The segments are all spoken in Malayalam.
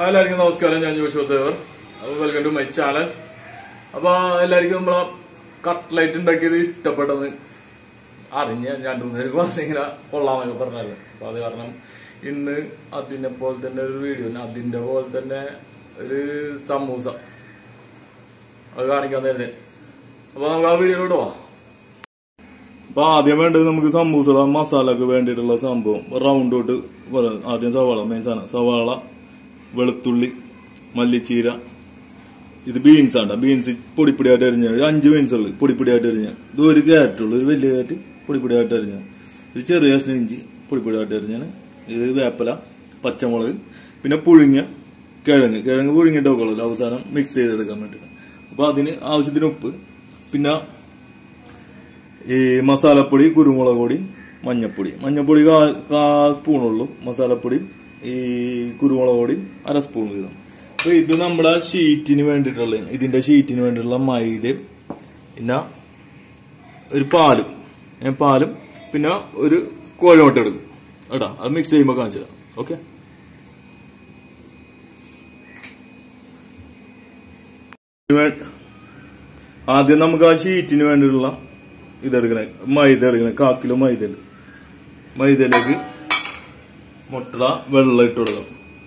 ഹായ് എല്ലാവർക്കും നമസ്കാരം ഞാൻ ജോഷോ സേവർ അപ്പോൾ വെൽക്കം ടു മൈ ചാനൽ അപ്പോൾ എല്ലാവർക്കും നമ്മളെ കട്ട്ലൈറ്റ് ഉണ്ടാക്കിയത് ഇഷ്ടപ്പെട്ടെന്ന് അറിഞ്ഞ് ഞാൻ രണ്ടു മൂന്ന് പേര് പറഞ്ഞിങ്ങനെ കൊള്ളാമെന്നൊക്കെ പറഞ്ഞല്ലോ അപ്പോൾ അത് കാരണം ഇന്ന് അതിനെ പോലെ തന്നെ ഒരു വീഡിയോ അതിന്റെ പോലെ തന്നെ ഒരു സമൂസ അത് കാണിക്കാൻ തരുന്നത് അപ്പോൾ നമുക്ക് ആ വീഡിയോയിലോട്ട് പോവാം അപ്പൊ ആദ്യം വേണ്ടത് നമുക്ക് സമൂസ മസാലക്ക് വേണ്ടിയിട്ടുള്ള സംഭവം റൗണ്ട് തൊട്ട് പറയാം. ആദ്യം സവാള മെയിൻ സാധനം സവാള വെളുത്തുള്ളി മല്ലിച്ചീര ഇത് ബീൻസ് ആണ് ബീൻസ് പൊടിപ്പൊടിയായിട്ട് അരിഞ്ഞ ഒരു അഞ്ച് ബീൻസ് ഉള്ളു പൊടിപ്പൊടിയായിട്ട് അരിഞ്ഞ ഇത് ഒരു ക്യാരറ്റ് ഉള്ളു ഒരു വലിയ ക്യാരറ്റ് പൊടിപ്പൊടിയായിട്ട് അരിഞ്ഞ ഇത് ചെറിയ കഷ്ണം ഇഞ്ചി പൊടിപ്പൊടിയായിട്ട് അരിഞ്ഞാണ് ഇത് വേപ്പല പച്ചമുളക് പിന്നെ പുഴുങ്ങ കിഴങ്ങ് കിഴങ്ങ് പുഴുങ്ങിയിട്ടൊക്കെ ഉള്ളു അവസാനം മിക്സ് ചെയ്തെടുക്കാൻ വേണ്ടിയിട്ട് അപ്പൊ അതിന് ആവശ്യത്തിന് ഉപ്പ് പിന്നെ ഈ മസാലപ്പൊടി കുരുമുളക് പൊടി മഞ്ഞപ്പൊടി മഞ്ഞപ്പൊടി കാൽ കാൽ സ്പൂണുള്ളൂ മസാലപ്പൊടി ഈ കുരുമുളക് പൊടി അര സ്പൂൺ വീതം അപ്പൊ ഇത് നമ്മുടെ ഷീറ്റിന് വേണ്ടിയിട്ടുള്ള ഇതിന്റെ ഷീറ്റിന് വേണ്ടിയിട്ടുള്ള മൈദയും പിന്നെ ഒരു പാലും ഏ, പാലും പിന്നെ ഒരു കോഴോട്ട എടുക്കും കേട്ടാ അത് മിക്സ് ചെയ്യുമ്പോൾ കാണിച്ചു തരാം ഓക്കെ ആദ്യം നമുക്ക് ആ ഷീറ്റിന് വേണ്ടിയിട്ടുള്ള ഇതെടുക്കണേ മൈദ എടുക്കണേ കാക്കിലോ മൈദ ഉണ്ട് മൈദയിലേക്ക് മുട്ട വെള്ളം ഇട്ട് കൊടുക്കണം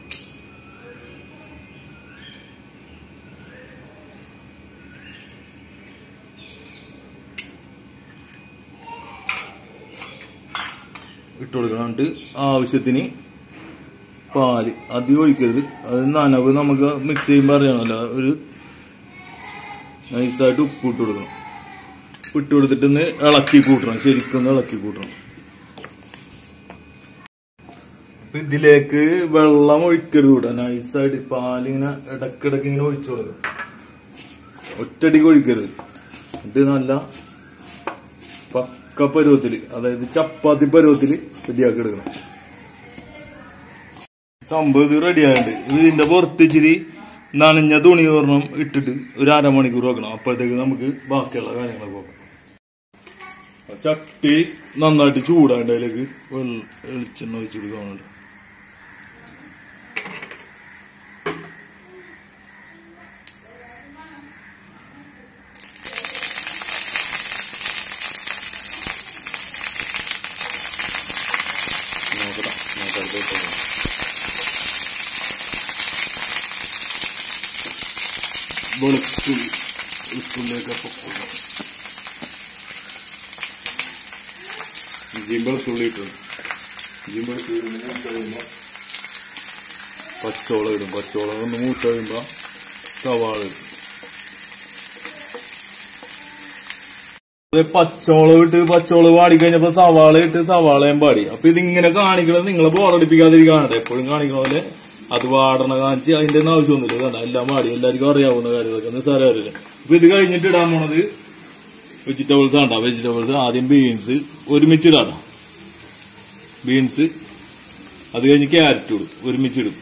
ഇട്ട് കൊടുക്കണം എന്നിട്ട് ആവശ്യത്തിന് പാല് അധികം ഒഴിക്കരുത് അത് നനവ് നമുക്ക് മിക്സ് ചെയ്യുമ്പോൾ അറിയണമല്ലോ ഒരു നൈസായിട്ട് ഉപ്പ് ഇട്ട് കൊടുക്കണം ഇട്ട് കൊടുത്തിട്ട് ഒന്ന് ഇളക്കി കൂട്ടണം ശരിക്കും ഒന്ന് ഇളക്കി കൂട്ടണം അപ്പൊ ഇതിലേക്ക് വെള്ളം ഒഴിക്കരുത് കൂടെ നൈസായിട്ട് പാലിങ്ങനെ ഇടക്കിടക്ക് ഇങ്ങനെ ഒഴിച്ചു കൊടുക്കണം ഒറ്റടിക്ക് ഒഴിക്കരുത് എന്നിട്ട് നല്ല പക്ക പരുവത്തില് അതായത് ചപ്പാത്തി പരുവത്തില് റെഡിയാക്കി എടുക്കണം സംഭവം ഇത് റെഡി ആയിട്ടുണ്ട് ഇത് ഇതിന്റെ പുറത്ത് ഇച്ചിരി നനഞ്ഞ തുണി ഒരെണ്ണം ഇട്ടിട്ട് ഒരു അരമണിക്കൂർ വെക്കണം അപ്പോഴത്തേക്ക് നമുക്ക് ബാക്കിയുള്ള കാര്യങ്ങളൊക്കെ നോക്കാം ചട്ടി നന്നായിട്ട് ചൂടാണ്ട് അതിലേക്ക് വെള്ള- വെളിച്ചെണ്ണ ഒഴിച്ചു കൊടുക്കാനുണ്ട് നോക്കട്ടെ നോക്കാം വെളുത്തുള്ളി വെളുത്തുള്ളിയൊക്കെ പൊക്കണം ഇഞ്ചിയും വെളുത്തുള്ളി ഇട്ടു ഇഞ്ചിയും വെളുത്തുള്ളി ഇടുന്ന മൂത്ത് കഴിയുമ്പോൾ പച്ചോളം ഇടും പച്ചോളം ഒന്ന് മൂത്ത് കഴിയുമ്പോൾ സവാള ഇടും അത് പച്ചോളം ഇട്ട് പച്ചോളം പാടി കഴിഞ്ഞപ്പോ സവാള ഇട്ട് സവാളയും പാടി അപ്പൊ ഇതിങ്ങനെ കാണിക്കണത് നിങ്ങളെ ബോറടിപ്പിക്കാതിരിക്കാണ് എപ്പോഴും കാണിക്കണ പോലെ അത് വാടണ കാണിച്ച് അതിന്റെ ഒന്നും ആവശ്യമൊന്നുമില്ല കണ്ട എല്ലാം പാടി എല്ലാവർക്കും അറിയാവുന്ന കാര്യങ്ങളൊക്കെ നിസ്സാര കാര്യമില്ല അപ്പൊ ഇത് കഴിഞ്ഞിട്ട് ഇടാൻ പോണത് വെജിറ്റബിൾസ് ആണ്ടാ വെജിറ്റബിൾസ് ആദ്യം ബീൻസ് ഒരുമിച്ച് ഇടാം ബീൻസ് അത് കഴിഞ്ഞ് ക്യാരറ്റ് ഇടും ഒരുമിച്ച് ഇടും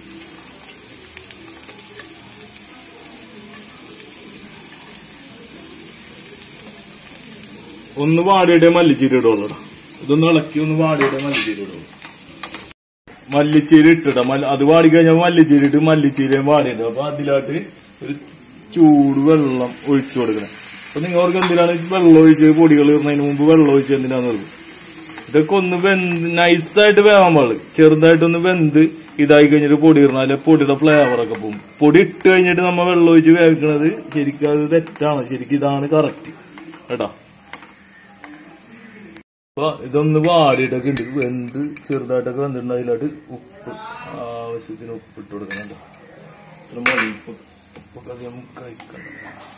ഒന്ന് വാടിയുടെ മല്ലിച്ചീരി ഇടുള്ളൂ ഇതൊന്ന് ഇളക്കി ഒന്ന് വാടിയുടെ മല്ലിച്ചീരി ഇടുള്ളൂ മല്ലിച്ചീരി ഇട്ടിട അത് വാടി കഴിഞ്ഞാൽ മല്ലിച്ചീരി ഇട്ട് മല്ലിച്ചീരയും വാടിയിട്ട് അപ്പൊ അതിലായിട്ട് ഒരു ചൂട് വെള്ളം ഒഴിച്ചു കൊടുക്കണം അപ്പൊ നിങ്ങൾക്ക് എന്തിനാണ് വെള്ളം ഒഴിച്ച് പൊടികൾ ഇടുന്നതിന് മുമ്പ് വെള്ളം ഒഴിച്ച് എന്തിനാന്ന് പറയും ഇതൊക്കെ ഒന്ന് വെന്ത് നൈസായിട്ട് വേവാൻ പാടില്ല ചെറുതായിട്ടൊന്ന് വെന്ത് ഇതായി കഴിഞ്ഞിട്ട് പൊടി ഇടണം പൊടിയുടെ ഫ്ലേവർ ഒക്കെ പോകും പൊടി ഇട്ട് കഴിഞ്ഞിട്ട് നമ്മ വെള്ളം ഒഴിച്ച് വേവിക്കണത് ശരിക്കും അത് തെറ്റാണ് ശരിക്കും ഇതാണ് കറക്റ്റ് കേട്ടോ അപ്പൊ ഇതൊന്ന് വാടിയിട്ടൊക്കെ ഉണ്ട് വെന്ത് ചെറുതായിട്ടൊക്കെ വെന്തിട്ടുണ്ട് അതിലോട്ട് ഉപ്പ് ആവശ്യത്തിന് ഉപ്പ് ഇട്ട് കൊടുക്കുന്നുണ്ട് ഇത്ര മതി ഉപ്പ് ഉപ്പൊക്കെ അധികം കഴിക്കണം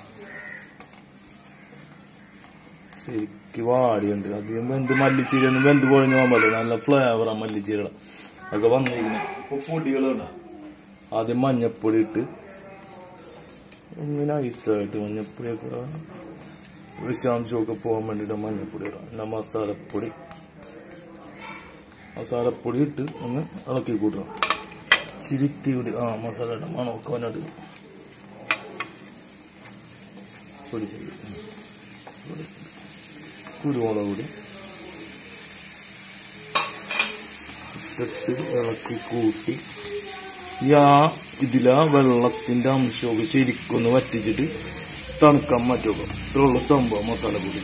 ശരിക്ക് വാടിയുണ്ട് അധികം വെന്ത് മല്ലിച്ചീര ഒന്നും വെന്ത് പൊഴിഞ്ഞു പോകാൻ പാടില്ല നല്ല ഫ്ലേവറാ മല്ലിച്ചീരയുടെ അതൊക്കെ വന്നിരിക്കുന്നത് ഇപ്പൊ പൊടികളുണ്ട് ആദ്യം മഞ്ഞപ്പൊടി ഇട്ട് ഇങ്ങനെ ഐസായിട്ട് മഞ്ഞപ്പൊടിയൊക്കെ വിഷാംശമൊക്കെ പോകാൻ വേണ്ടിയിട്ട് മഞ്ഞപ്പൊടി ഇടാം പിന്നെ മസാലപ്പൊടി മസാലപ്പൊടി ഇട്ട് ഒന്ന് ഇളക്കി കൂട്ടണം ചിരിത്തി കൂടി ആ മസാല ഇടാം മണമൊക്കെ വന്നിട്ട് പൊടി ചെയ്ത് കുരുമുളക് പൊടി ഇട്ടിട്ട് ഇളക്കി കൂട്ടി ഈ ആ ഇതിലാ വെള്ളത്തിന്റെ അംശമൊക്കെ ശരിക്കൊന്ന് വറ്റിച്ചിട്ട് തണുക്കാൻ മാറ്റുക ഇത്രയുള്ള സംഭവം മസാലപ്പൊടി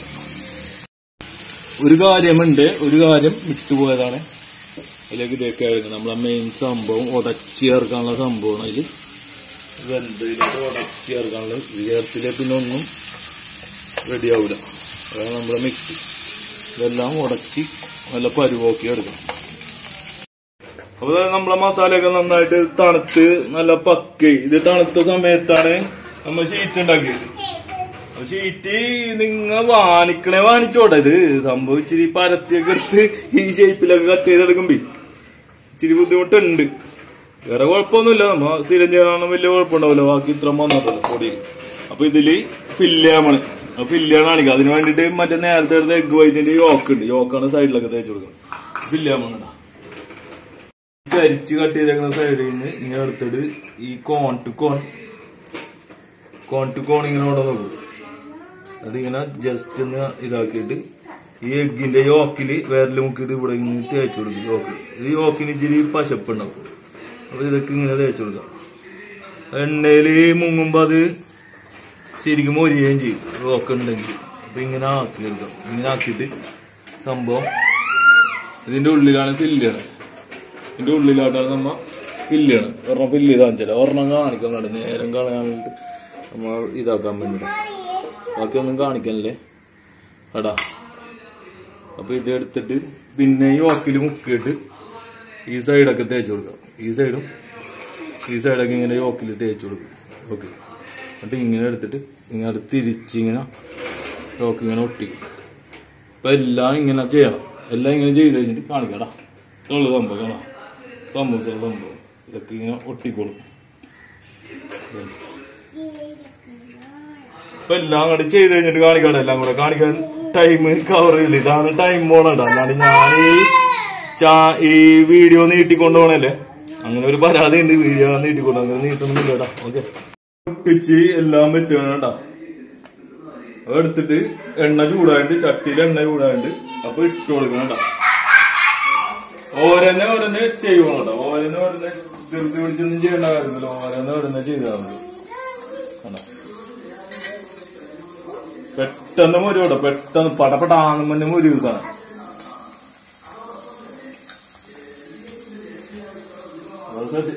ഒരു കാര്യമുണ്ട് ഒരു കാര്യം വിട്ടുപോയതാണ് അതിലേക്ക് ഇതൊക്കെ ആയിരുന്നു നമ്മളെ മെയിൻ സംഭവം ഉടച്ച് ചേർക്കാനുള്ള സംഭവമാണ് അതിൽ വെന്തതിലേക്ക് ഉടച്ച് ചേർക്കാനുള്ള ഇത് ചേർത്തില്ലേ പിന്നെ ഒന്നും റെഡി ആവില്ല അതാണ് നമ്മുടെ മിക്സ് ഇതെല്ലാം ഉടച്ച് നല്ല പരുവാക്കി എടുക്കണം അപ്പൊ ദേ നമ്മളെ മസാലയൊക്കെ നന്നായിട്ട് തണുത്ത് നല്ല പക്ക് ഇത് തണുത്ത സമയത്താണ് നമ്മൾ ഷീറ്റ് ഉണ്ടാക്കിയത് അപ്പൊ ഷീറ്റ് നിങ്ങ വാണിക്കണേ വാണിച്ചോട്ടെ ഇത് സംഭവം ഇച്ചിരി പരത്തിയൊക്കെ എടുത്ത് ഈ ഷേപ്പിലൊക്കെ കട്ട് ചെയ്തെടുക്കുമ്പോ ഇച്ചിരി ബുദ്ധിമുട്ടുണ്ട് വേറെ കുഴപ്പമൊന്നുമില്ല നമ്മ സ്ഥിരം ചെയ്യാനൊന്നും വലിയ കുഴപ്പമുണ്ടാവില്ല ബാക്കി ഇത്ര വന്നിട്ടല്ലോ പൊടിയിൽ അപ്പൊ ഇതില് ഫില്ല് ചെയ്യാൻ ഫില്ല് ചെയ്യാൻ കാണിക്കാം അതിന് വേണ്ടിട്ട് മറ്റേ നേരത്തെ എടുത്ത എഗ് വൈറ്റിന്റെ യോക്ക് ഉണ്ട് യോക്കാണ് സൈഡിലൊക്കെ തേച്ച് കൊടുക്കുന്നത് ഫില്ല് ചെയ്യാൻ വേണ്ട ചരിച്ച് കട്ട് ചെയ്തേക്കുന്ന സൈഡിൽ നിന്ന് ഇങ്ങനെ എടുത്തിട്ട് ഈ കോൺ ടു കോൺ കോൺ ടു കോൺ ഇങ്ങനെ കൊണ്ടു നോക്കും അതിങ്ങനെ ജസ്റ്റ് ഒന്ന് ഇതാക്കിയിട്ട് ഈ എഗ്ഗിന്റെ യോക്കില് വേരല് മുക്കിയിട്ട് ഇവിടെ ഇങ്ങനെ തേച്ച് കൊടുക്കും യോക്കിൽ ഇത് യോക്കിന് ഇച്ചിരി പശപ്പുണ്ടാവും അപ്പൊ ഇതൊക്കെ ഇങ്ങനെ തേച്ച് കൊടുക്കാം എണ്ണയില് മുങ്ങുമ്പോ അത് ശരിക്കും മൊരിയുകയും ചെയ്യും യോക്ക് ഉണ്ടെങ്കിൽ അപ്പൊ ഇങ്ങനെ ആക്കി എടുക്കാം ഇങ്ങനെ ആക്കിയിട്ട് സംഭവം ഇതിന്റെ ഉള്ളിലാണ് ഫില്ലാണ് ഇതിന്റെ ഉള്ളിലായിട്ടാണ് നമ്മ ഫില്ലാണ് ഒരെണ്ണം ഫില്ല് ചെയ്താൽ വെച്ചാൽ ഒരെണ്ണം കാണിക്കാൻ വേണ്ടി നേരം കളയാൻ വേണ്ടിട്ട് നമ്മ ഇതാക്കാൻ വേണ്ടിട്ട് ബാക്കിയൊന്നും കാണിക്കാനല്ലേ എടാ അപ്പൊ ഇത് എടുത്തിട്ട് പിന്നെ ഈ ഓക്കിൽ മുക്കിയിട്ട് ഈ സൈഡൊക്കെ തേച്ച് കൊടുക്കാം ഈ സൈഡും ഈ സൈഡൊക്കെ ഇങ്ങനെ യോക്കിൽ തേച്ച് കൊടുക്കും ഓക്കെ എന്നിട്ട് ഇങ്ങനെ എടുത്തിട്ട് ഇങ്ങനെ തിരിച്ചിങ്ങനെ യോക്ക് ഇങ്ങനെ ഒട്ടിക്കും അപ്പൊ എല്ലാം ഇങ്ങനെ ചെയ്യണം എല്ലാം ഇങ്ങനെ ചെയ്ത് കഴിഞ്ഞിട്ട് കാണിക്കടാ തൊള്ളു സംഭവം കാണാം സമൂസ സംഭവം ഇതൊക്കെ ഇങ്ങനെ ഒട്ടിക്കോളും ഇപ്പൊ എല്ലാം അങ്ങോട്ട് ചെയ്ത് കഴിഞ്ഞിട്ട് കാണിക്കട്ടെ എല്ലാം കൂടെ കാണിക്കാൻ ടൈം കവർ ചെയ്യില്ല ഇതാണ് ടൈം പോണട്ടോ അല്ലാണ്ട് ഞാൻ ഈ ചാ ഈ വീഡിയോ നീട്ടിക്കൊണ്ടു പോണല്ലേ അങ്ങനെ ഒരു പരാതി ഉണ്ട് വീഡിയോ നീട്ടിക്കൊണ്ട് അങ്ങനെ നീട്ടൊന്നും ഇല്ലടാ ഓക്കെ ഒട്ടിച്ച് എല്ലാം വെച്ച് വേണട്ടാ അത് എടുത്തിട്ട് എണ്ണ ചൂടായിട്ട് ചട്ടിയിൽ എണ്ണ ചൂടായിട്ട് അപ്പൊ ഇട്ട് കൊടുക്കണം കേട്ടോ ഓരോന്നെ ഓരോന്നെ ചെയ്യണം കേട്ടോ ഓരോന്നെ ഓരോന്നെ ധൃതി പിടിച്ചൊന്നും ചെയ്യേണ്ട കാര്യമില്ല ഓരോന്നെ ഓരോന്നെ ചെയ്താൽ മതി കണ്ടോ? പെട്ടെന്ന് മുരി കേട്ടോ പെട്ടെന്ന് പടപെടാന്ന് മുന്നേ മുരി സാധനം അത് ശ്രദ്ധി-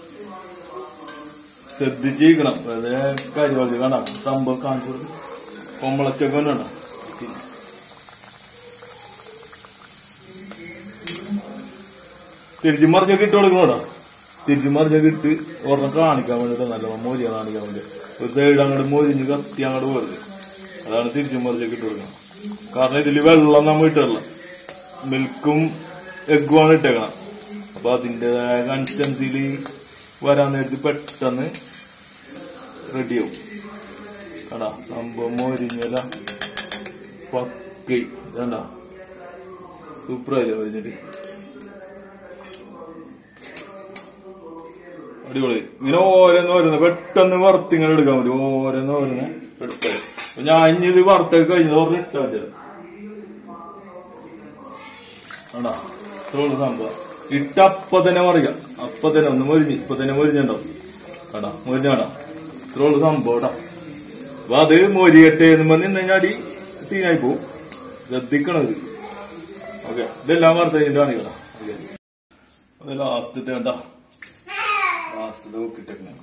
ശ്രദ്ധിച്ചിരിക്കണം വെറുതെ കരിവാളി കാണാം സംഭവം കാണിച്ചു കൊടുക്കും കൊമ്പളച്ചൊക്കെ ഉണ്ടോ തിരിച്ചു മറിച്ചൊക്കെ ഇട്ട് കൊടുക്കണോടാ തിരിച്ചു മറിച്ചൊക്കെ ഇട്ട് ഒരെണ്ണം കാണിക്കാൻ വേണ്ടിട്ട് നല്ല മോരിയ കാണിക്കാൻ വേണ്ടി ഒരു സൈഡ് അങ്ങോട്ട് മോരിഞ്ഞ് കത്തി അങ്ങോട്ട് പോരുത് അതാണ് തിരിച്ചു മറിച്ചൊക്കെ ഇട്ട് കൊടുക്കണം കാരണം ഇതില് വെള്ളം നമ്മ ഇട്ടല്ല മിൽക്കും എഗ്ഗുമാണ് ഇട്ടേക്കണം അപ്പൊ അതിന്റേതായ കൺസിസ്റ്റൻസിയിൽ വരാൻ നേരത്ത് പെട്ടെന്ന് റെഡിയാവും കടാ സംഭവം മോരിഞ്ഞല്ല പക്കൈ വേണ്ട സൂപ്പറായില്ലേ മരിഞ്ഞിട്ട് അടിപൊളി ഇങ്ങനെ ഓരോന്ന് ഓരോന്ന് പെട്ടെന്ന് വറുത്ത് ഇങ്ങനെ എടുക്കാൻ മതി ഓരോന്ന് ഓരോന്ന് എടുത്തത് അപ്പൊ ഞാൻ ഇനി ഇത് വറുത്തൊക്കെ കഴിഞ്ഞത് ഓർമ്മ ഇട്ടാ വെച്ചത് ആണോ തോള് സംഭവം ഇട്ട അപ്പൊ തന്നെ മറിയാം അപ്പൊ തന്നെ ഒന്ന് മൊരിഞ്ഞ് ഇപ്പൊ തന്നെ മൊരിഞ്ഞുണ്ടാവും കടാ മൊരിഞ്ഞാടാ ഇത്രോള് സംഭവം ട്ടാ. അപ്പൊ അത് മൊരിയട്ടെ എന്ന് പറഞ്ഞ് നിന്ന് അടി സീനായി പോവും ശ്രദ്ധിക്കണം ഇത് ഓക്കെ ഇതെല്ലാം വറുത്ത് കഴിഞ്ഞിട്ടാണ് കേട്ടോ ഓക്കെ അത് ലാസ്റ്റത്തെ കേട്ടാ ലാസ്റ്റത്തെ നോക്കിട്ടേക്കണേ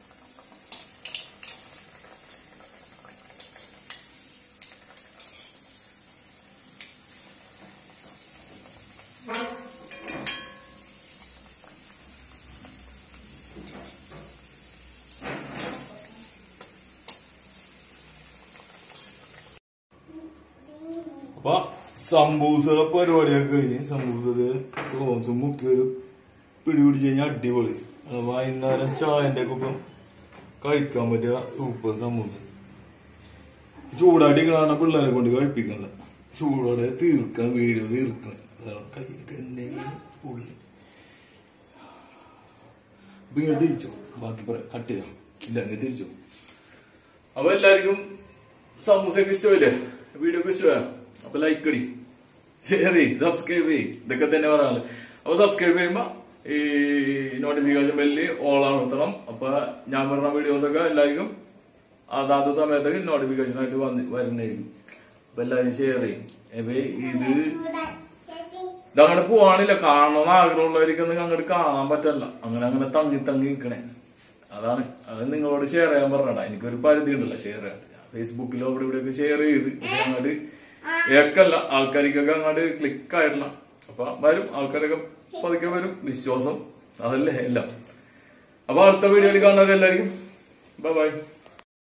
അപ്പൊ സംബൂസയുടെ പരിപാടിയൊക്കെ കഴിഞ്ഞ് സംബൂസത് സോസും മുക്കി ഒരു പിടി പിടിച്ച് കഴിഞ്ഞാൽ അടിപൊളി അത് വൈകുന്നേരം ചായന്റെ ഒക്കെ ഒപ്പം കഴിക്കാൻ പറ്റിയ സൂപ്പർ സമൂസ ചൂടായിട്ട് കാണാൻ പിള്ളേരെ കൊണ്ട് കഴിപ്പിക്കണ്ട ചൂടോടെ തീർക്കണം വീഡിയോ തീർക്കണം അതാണ് കയ്യിലൊക്കെ ഉണ്ടെങ്കിൽ ഉള്ളി അപ്പൊ ഇങ്ങനെ തിരിച്ചു ബാക്കി പറയാം കട്ട് ചെയ്യാം ഇല്ല ഇങ്ങനെ തിരിച്ചു അപ്പൊ എല്ലാവർക്കും സമൂസയൊക്കെ ഇഷ്ടമല്ലേ വീഡിയോ ഒക്കെ ഇഷ്ടമാ അപ്പൊ ലൈക്ക് അടി ഷെയർ ചെയ്യ് സബ്സ്ക്രൈബ് ചെയ്യ് ഇതൊക്കെ തന്നെ പറയാനുള്ളത് അപ്പൊ സബ്സ്ക്രൈബ് ചെയ്യുമ്പോ ഈ നോട്ടിഫിക്കേഷൻ ബെല്ല് ഓൾ അമർത്തണം അപ്പൊ ഞാൻ പറഞ്ഞ വീഡിയോസ് ഒക്കെ എല്ലാവർക്കും അതാത് സമയത്തൊക്കെ നോട്ടിഫിക്കേഷൻ ആയിട്ട് വന്ന് വരുന്നതായിരിക്കും അപ്പൊ എല്ലാവരും ഷെയർ ചെയ്യും അപ്പൊ ഇത് ഇതങ്ങോട്ട് പോവാണില്ല കാണണമെന്ന് ആഗ്രഹമുള്ളവർക്കൊന്നും അങ്ങോട്ട് കാണാൻ പറ്റല്ല അങ്ങനെ അങ്ങനെ തങ്ങി തങ്ങി നിൽക്കണേ അതാണ് അത് നിങ്ങളോട് ഷെയർ ചെയ്യാൻ പറഞ്ഞടാ എനിക്കൊരു പരിധി ഉണ്ടല്ലോ ഷെയർ ചെയ്യാൻ ഫേസ്ബുക്കിലോ അവിടെ ഇവിടെയൊക്കെ ഷെയർ ചെയ്ത് പക്ഷെ അങ്ങോട്ട് ഏക്കല്ല ആൾക്കാർക്കൊക്കെ അങ്ങോട്ട് ക്ലിക്ക് ആയിട്ടില്ല അപ്പൊ വരും ആൾക്കാരൊക്കെ പതുക്കെ വരും വിശ്വാസം അതല്ലേ എല്ലാം അപ്പൊ അടുത്ത വീഡിയോയിൽ കാണുന്നവരെല്ലായിരിക്കും ബൈ ബൈ